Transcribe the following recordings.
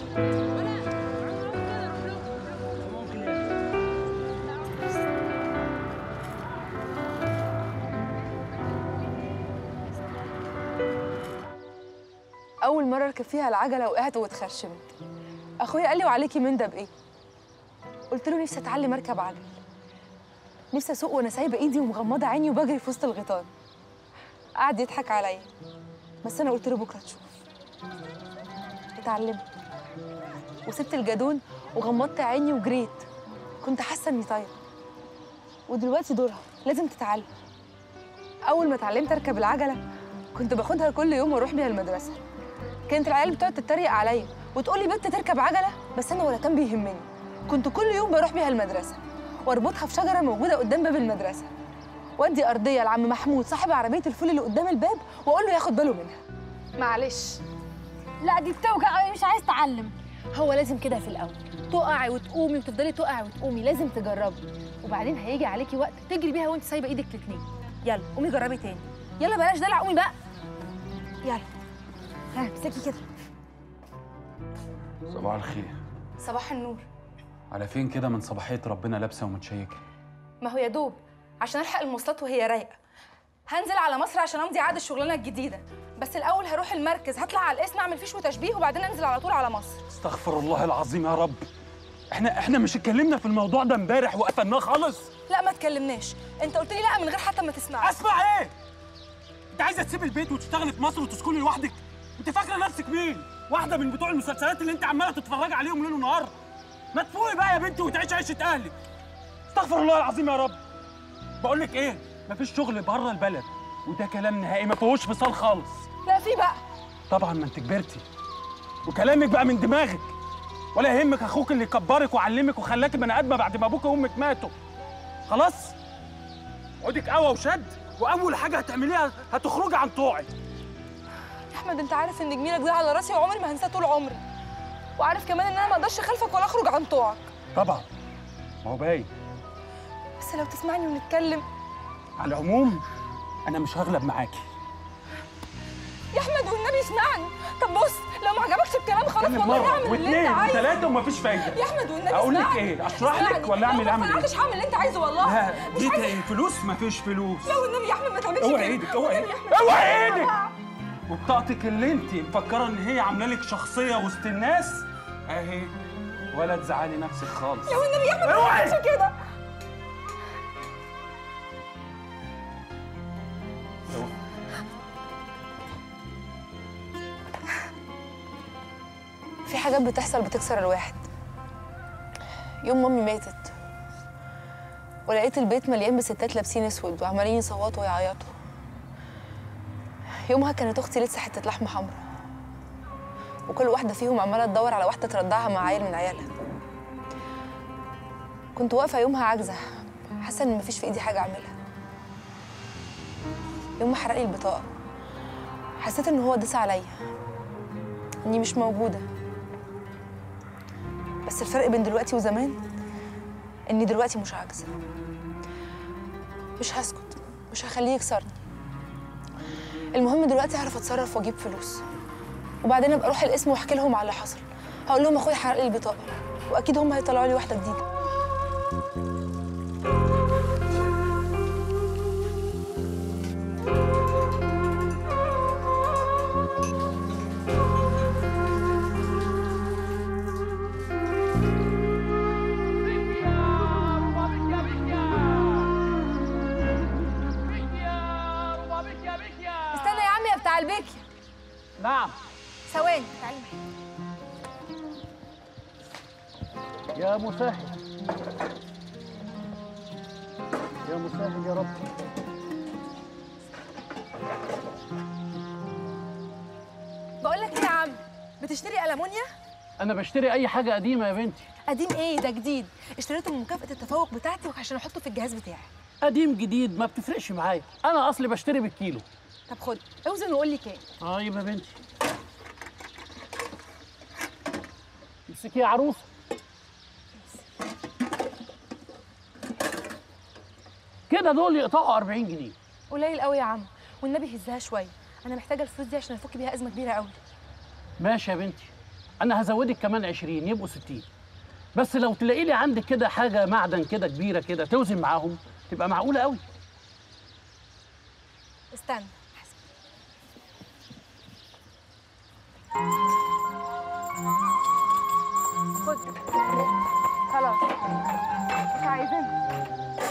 اول مره اركب فيها العجله وقعت واتخرشمت اخويا قال لي وعليكي من ده بايه قلت له نفسي اتعلم اركب عجل نفسي اسوق وانا سايبه ايدي ومغمضه عيني وبجري في وسط الغيطان قعد يضحك عليا بس انا قلت له بكره تشوف اتعلمت وسبت الجدون وغمضت عيني وجريت كنت حاسه اني طايره ودلوقتي دورها لازم تتعلم اول ما اتعلمت اركب العجله كنت باخدها كل يوم واروح بيها المدرسه كانت العيال بتقعد تتريق عليا وتقول لي بنت تركب عجله بس انا ولا كان بيهمني كنت كل يوم بروح بيها المدرسه واربطها في شجره موجوده قدام باب المدرسه وادي ارضيه لعم محمود صاحب عربيه الفول اللي قدام الباب واقول له ياخد باله منها معلش لا دي بتوجع قوي مش عايز اتعلم هو لازم كده في الاول تقعي وتقومي وتفضلي تقعي وتقومي لازم تجربي وبعدين هيجي عليكي وقت تجري بيها وانت سايبه ايدك الاتنين يلا قومي جربي تاني يلا بلاش دلع قومي بقى يلا ها امسكي كده صباح الخير صباح النور على فين كده من صباحية ربنا لابسة ومتشيكة ما هو يا دوب عشان الحق المواصلات وهي رايقه هنزل على مصر عشان امضي عقد الشغلانه الجديده بس الاول هروح المركز هطلع على القسم اعمل فيش وتشبيه وبعدين انزل على طول على مصر استغفر الله العظيم يا رب احنا احنا مش اتكلمنا في الموضوع ده امبارح وقفلناه خالص لا ما تكلمناش انت قلت لي لا من غير حتى ما تسمعني اسمع ايه انت عايزه تسيب البيت وتشتغلي في مصر وتسكني لوحدك انت فاكره نفسك مين واحده من بتوع المسلسلات اللي انت عماله تتفرجي عليهم ليل ونهار ما تفوقي بقى يا بنتي وتعيشي عيشه اهلك استغفر الله العظيم يا رب بقول لك ايه مفيش شغل بره البلد وده كلام نهائي ما فيهوش فصال خالص لا في بقى طبعا ما انت كبرتي وكلامك بقى من دماغك ولا يهمك اخوك اللي كبرك وعلمك وخلاك بني ادمه بعد ما ابوك وامك ماتوا خلاص عودك قوى وشد واول حاجه هتعمليها هتخرجي عن طوعي يا احمد انت عارف ان جميلك ده على راسي وعمري ما هنساه طول عمري وعارف كمان ان انا ما اقدرش اخالفك ولا اخرج عن طوعك طبعا ما هو باين بس لو تسمعني ونتكلم على العموم انا مش هغلب معاكي يا احمد والنبي اسمعني طب بص لو ما عجبكش الكلام خلاص اتكلم والله مره اعمل اللي واثنين انت عايزه وثلاثه ومفيش فايده يا احمد والنبي اقول لك اسمعني. ايه اشرح لك اسمعني. ولا اعمل لو اعمل ما ايه اقتنعتش هعمل اللي انت عايزه والله لا مش دي عايزة- ايه فلوس مفيش فلوس لا والنبي يا احمد ما تعملش اوعي كده. ايدك اوعي والنبي ايدك يا أحمد. اوعي ايدك وبطاقتك اللي انت مفكره ان هي عامله لك شخصيه وسط الناس اهي ولا تزعلي نفسك خالص لا والنبي يا احمد ما اوعي. تعملش كده في حاجات بتحصل بتكسر الواحد يوم مامي ماتت ولقيت البيت مليان بستات لابسين اسود وعمالين يصوتوا ويعيطوا يومها كانت اختي لسه حته لحمه حمرا وكل واحده فيهم عماله تدور على واحده ترضعها مع عيل من عيالها كنت واقفه يومها عاجزه حاسه ان مفيش في ايدي حاجه اعملها يوم ما حرق لي البطاقه حسيت ان هو داس عليا اني مش موجوده بس الفرق بين دلوقتي وزمان اني دلوقتي مش عاجزه مش هسكت مش هخليه يكسرني المهم دلوقتي اعرف اتصرف واجيب فلوس وبعدين ابقى اروح القسم واحكي لهم على اللي حصل هقول لهم اخويا حرق لي البطاقه واكيد هم هيطلعوا لي واحده جديده استنى يا عمي يا بتاع البيكي نعم ثواني تعالي معايا يا مسهل يا مسهل يا رب بقول لك ايه يا عم بتشتري ألمونيا؟ انا بشتري اي حاجه قديمه يا بنتي قديم ايه ده جديد اشتريته من مكافأة التفوق بتاعتي عشان احطه في الجهاز بتاعي قديم جديد ما بتفرقش معايا انا اصلي بشتري بالكيلو طب خد اوزن وقول لي كام طيب يا بنتي امسكي يا عروسه كده دول يقطعوا 40 جنيه قليل قوي يا عم والنبي هزها شويه انا محتاجه الفلوس دي عشان افك بيها ازمه كبيره قوي ماشي يا بنتي انا هزودك كمان 20 يبقوا 60 بس لو تلاقي لي عندك كده حاجه معدن كده كبيره كده توزن معاهم تبقى معقوله قوي استنى خد خلاص مش عايزينها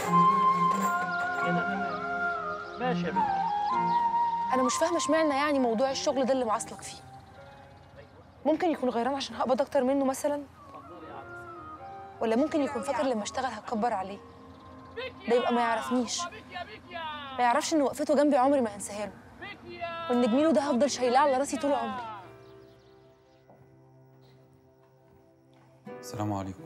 كده تمام ماشي يا بنتي انا مش فاهمه اشمعنى يعني موضوع الشغل ده اللي معصلك فيه ممكن يكون غيران عشان هقبض اكتر منه مثلا ولا ممكن يكون فاكر لما اشتغل هتكبر عليه ده يبقى ما يعرفنيش ما يعرفش ان وقفته جنبي عمري ما هنساها له وان جميله ده هفضل شايلاه على راسي طول عمري السلام عليكم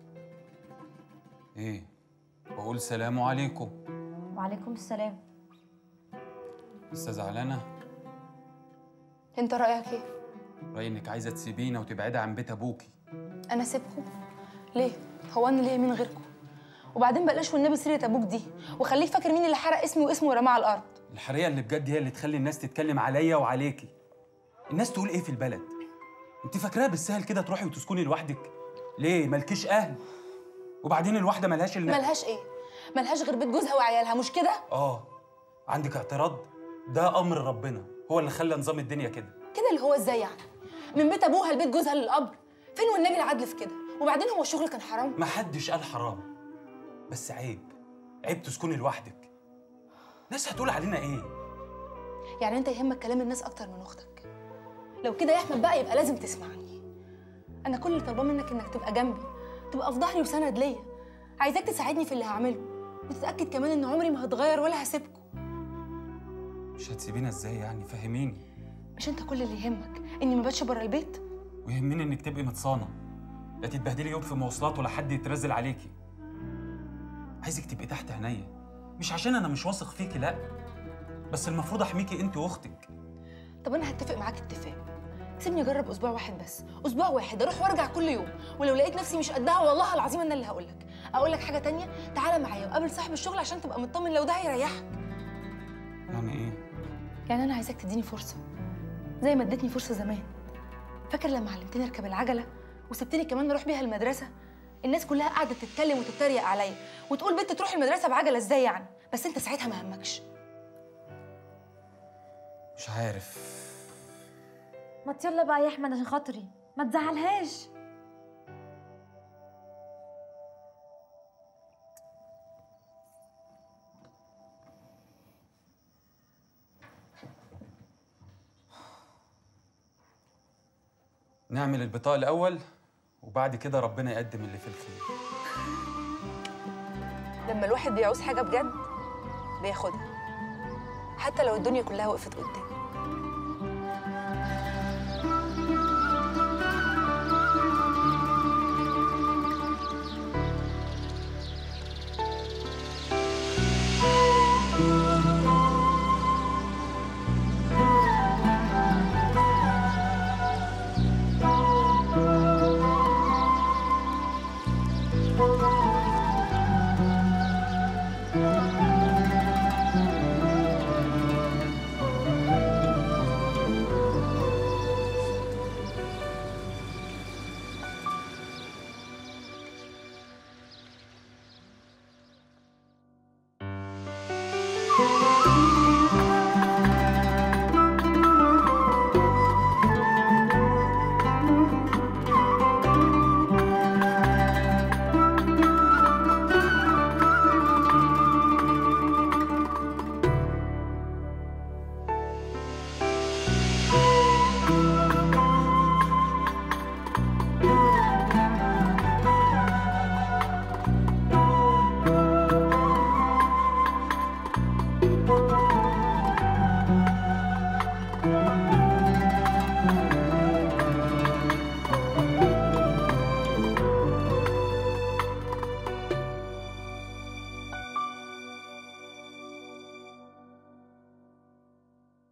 ايه بقول سلام عليكم وعليكم السلام لسه زعلانه انت رايك ايه رايي انك عايزه تسيبينا وتبعدي عن بيت ابوكي انا سيبكم ليه هو انا ليه من غيركم وبعدين بلاش والنبي سيره ابوك دي وخليه فاكر مين اللي حرق اسمي واسمه ورماه على الارض الحريه اللي بجد هي اللي تخلي الناس تتكلم عليا وعليكي الناس تقول ايه في البلد انت فاكراها بالسهل كده تروحي وتسكني لوحدك ليه مالكيش اهل وبعدين الواحده ملهاش الا ملهاش ايه ملهاش غير بيت جوزها وعيالها مش كده اه عندك اعتراض ده امر ربنا هو اللي خلى نظام الدنيا كده كده اللي هو ازاي يعني من بيت ابوها لبيت جوزها للقبر فين والنبي العدل في كده وبعدين هو الشغل كان حرام ما حدش قال حرام بس عيب عيب تسكني لوحدك ناس هتقول علينا ايه يعني انت يهمك كلام الناس اكتر من اختك لو كده يا احمد بقى يبقى لازم تسمعني انا كل اللي طالباه منك انك تبقى جنبي تبقى في ظهري وسند ليا عايزاك تساعدني في اللي هعمله وتتاكد كمان ان عمري ما هتغير ولا هسيبكم مش هتسيبينا ازاي يعني فهميني مش انت كل اللي يهمك اني ما باتش بره البيت ويهمني انك تبقي متصانه لا تتبهدلي يوم في مواصلات ولا حد يترزل عليكي عايزك تبقي تحت عينيا مش عشان انا مش واثق فيكي لا بس المفروض احميكي انت واختك طب انا هتفق معاك اتفاق سيبني اجرب اسبوع واحد بس اسبوع واحد اروح وارجع كل يوم ولو لقيت نفسي مش قدها والله العظيم انا اللي هقول لك اقول لك حاجه تانية تعالى معايا وقابل صاحب الشغل عشان تبقى مطمن لو ده هيريحك يعني ايه يعني انا عايزاك تديني فرصه زي ما اديتني فرصه زمان فاكر لما علمتني اركب العجله وسبتني كمان اروح بيها المدرسه الناس كلها قاعده تتكلم وتتريق عليا وتقول بنت تروح المدرسه بعجله ازاي يعني بس انت ساعتها ما همكش مش عارف ما يلا بقى يا احمد عشان خاطري ما تزعلهاش نعمل البطاقه الاول وبعد كده ربنا يقدم اللي في الخير لما الواحد بيعوز حاجه بجد بياخدها حتى لو الدنيا كلها وقفت قدامه